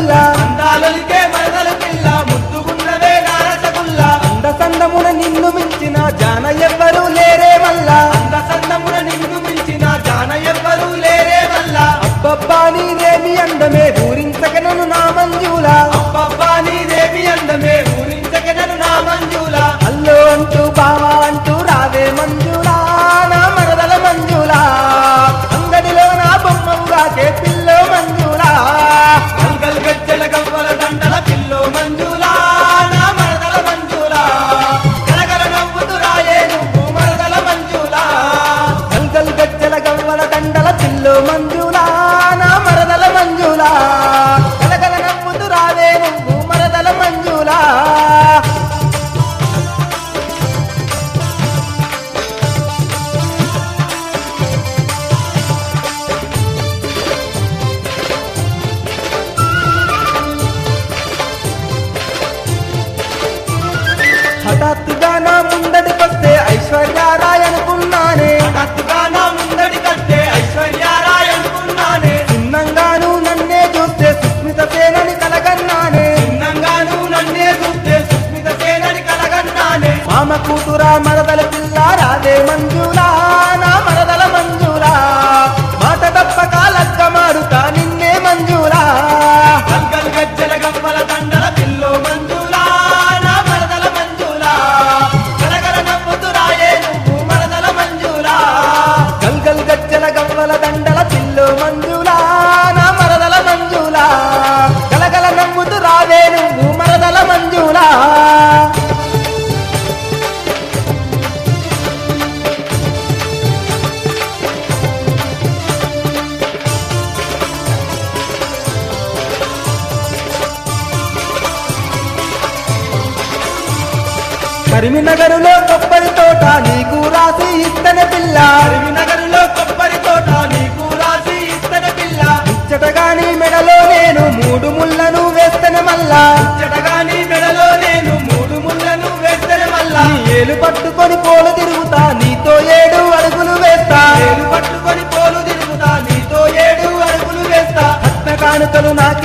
పిల్ల అందాలొలికే మరదల పిల్ల ముద్దుగున్నవే నారసగుల్ల అంద సందమున నిన్ను మించిన జాన ఎవ్వరూ లేరే మల్లా అంద సందమున నిన్ను మించిన జాన ఎవ్వరూ లేరే వల్ల అబ్బబ్బా నీదేమి అందమే ఊరించకనను నా మంజులా అబ్బబ్బా నీదేవి అందమే ఊరించగనను నా మంజుల అల్లో అంటూ బావా అంటూ రావే మంజులా నా మరదల మంజులా అంగడిలో నా బొమ్మవు రాకే పిల్లో మంజులా గల్గల్ గజ్జల గవ్వల దండల పిల్లో మంజులా నా మరదల మంజులా గలగల నవ్వుతూ రాయే నువ్వు మరదల మంజులా గల్గల్ గజ్జల గవ్వల దండల పిల్లో మంజులా నా మరదల మంజులా గలగల నవ్వుతూ రావే నువ్వు మరదల మంజులా హఠాత్తుగా నా ముందడికొస్తే ఐశ్వర్యారాయ్ అనుకున్నానే హఠాత్తుగా నా ముందడి కట్టే ఐశ్వర్యారాయ్ అనుకున్నానే చిన్నంగాను నన్నే చూస్తే సుస్మిత సేనని కలగన్నానే చిన్నంగాను నన్నే చూస్తే సుస్మిత సేనని కలగన్నానే మామ కూతురా మరదల పిల్ల రాదే మంజులా నా మరదల మంజులా మాట తప్పక లక్క మారుతా నిన్నే మంజులా గల్గల్ గజ్జల గవ్వల దండల పిల్లో మంజులా నా మరదల మంజులా గలగల నవ్వుతూ రాయే నువ్వు మరదల మంజులా గల్గల్ గజ్జల గవ్వల దండల పిల్లు మంజులా నా మరదల మంజులా గలగల నవ్వుతూ రావే నువ్వు మరదల మంజులా కరీంనగరులో కొబ్బరి తోట నీకు రాసి ఇస్తన పిల్ల నగరులో కొబ్బరి తోట నీకు రాసి ఇస్తన పిల్ల ఇచ్చటగాని మెడలో నేను మూడు ముళ్ళను వేస్తన మల్లా చెటగాని మెడలో నేను మూడు ముళ్ళను వేస్తన మల్లా నీ ఏలు పట్టుకొని పోలు తిరుగుతా నీతో ఏడు అడుగులు వేస్తా నేను పట్టుకొని పోలు తిరుగుతా నీతో ఏడు అడుగులు వేస్తా రత్న కానుకలు నా